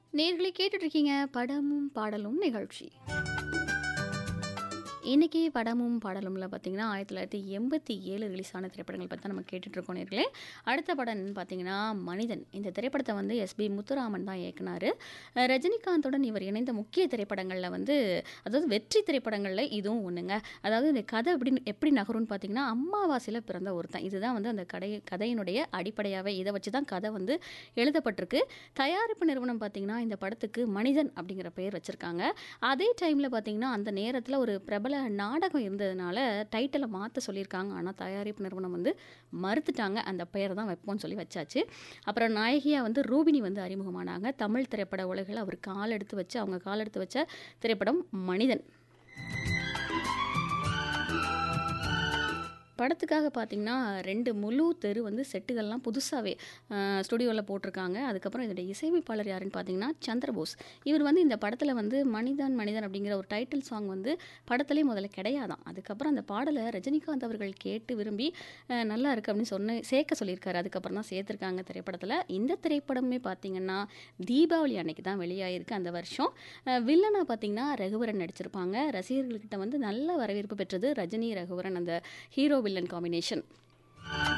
நேர்களை கேட்டுட்டு இருக்கீங்க படமும் பாடலும் நிகழ்ச்சி இன்னைக்கு படமும் பாடலும்ல பார்த்தீங்கன்னா ஆயிரத்தி தொள்ளாயிரத்தி எண்பத்தி ஏழு ரிலீஸ் ஆன திரைப்படங்கள் பற்றி தான் நம்ம கேட்டுட்ருக்கோம் நேர்களே அடுத்த படம் என்னன்னு பார்த்தீங்கன்னா மனிதன் இந்த திரைப்படத்தை வந்து எஸ்பி முத்துராமன் தான் இயக்குனார் அஹ் ரஜினிகாந்துடன் இவர் இணைந்த முக்கிய திரைப்படங்களில் வந்து அதாவது வெற்றி திரைப்படங்களில் இதுவும் ஒன்றுங்க அதாவது இந்த கதை எப்படி எப்படி நகரும்னு பார்த்தீங்கன்னா அம்மாவாசையில் பிறந்த ஒருத்தன் இதுதான் வந்து அந்த கடை கதையினுடைய அடிப்படையாகவே இதை வச்சு தான் கதை வந்து எழுதப்பட்டிருக்கு தயாரிப்பு நிறுவனம் பார்த்தீங்கன்னா இந்த படத்துக்கு மனிதன் அப்படிங்கிற பெயர் வச்சுருக்காங்க அதே டைமில் பார்த்தீங்கன்னா அந்த நேரத்தில் ஒரு பிரபல நாடகம் இருந்ததுனால டைட்டிலை மாற்ற சொல்லியிருக்காங்க ஆனால் தயாரிப்பு நிறுவனம் வந்து மறுத்துட்டாங்க அந்த பெயரை தான் வைப்போம்னு சொல்லி வச்சாச்சு அப்புறம் நாயகியாக வந்து ரூபினி வந்து அறிமுகமானாங்க தமிழ் திரைப்பட உலகில் அவர் கால் எடுத்து வச்சு அவங்க கால் எடுத்து வச்ச திரைப்படம் மனிதன் படத்துக்காக பார்த்தீங்கன்னா ரெண்டு முழு தெரு வந்து செட்டுகள்லாம் புதுசாகவே ஸ்டுடியோவில் போட்டிருக்காங்க அதுக்கப்புறம் இதோட இசையமைப்பாளர் யாருன்னு பார்த்தீங்கன்னா சந்திரபோஸ் இவர் வந்து இந்த படத்தில் வந்து மனிதன் மனிதன் அப்படிங்கிற ஒரு டைட்டில் சாங் வந்து படத்துலேயே முதல்ல கிடையாதான் அதுக்கப்புறம் அந்த பாடலை ரஜினிகாந்த் அவர்கள் கேட்டு விரும்பி அஹ், நல்லா இருக்கு அப்படின்னு சொன்ன சேர்க்க சொல்லியிருக்காரு அதுக்கப்புறம் தான் சேர்த்துருக்காங்க திரைப்படத்தில் இந்த திரைப்படமே பார்த்தீங்கன்னா தீபாவளி அன்னைக்கு தான் வெளியாகிருக்கு அந்த வருஷம் அஹ், வில்லனா பார்த்தீங்கன்னா ரகுவரன் நடிச்சிருப்பாங்க ரசிகர்கள்கிட்ட வந்து நல்ல வரவேற்பு பெற்றது ரஜினி ரகுவரன் அந்த ஹீரோ வில்லன் காம்பினேஷன்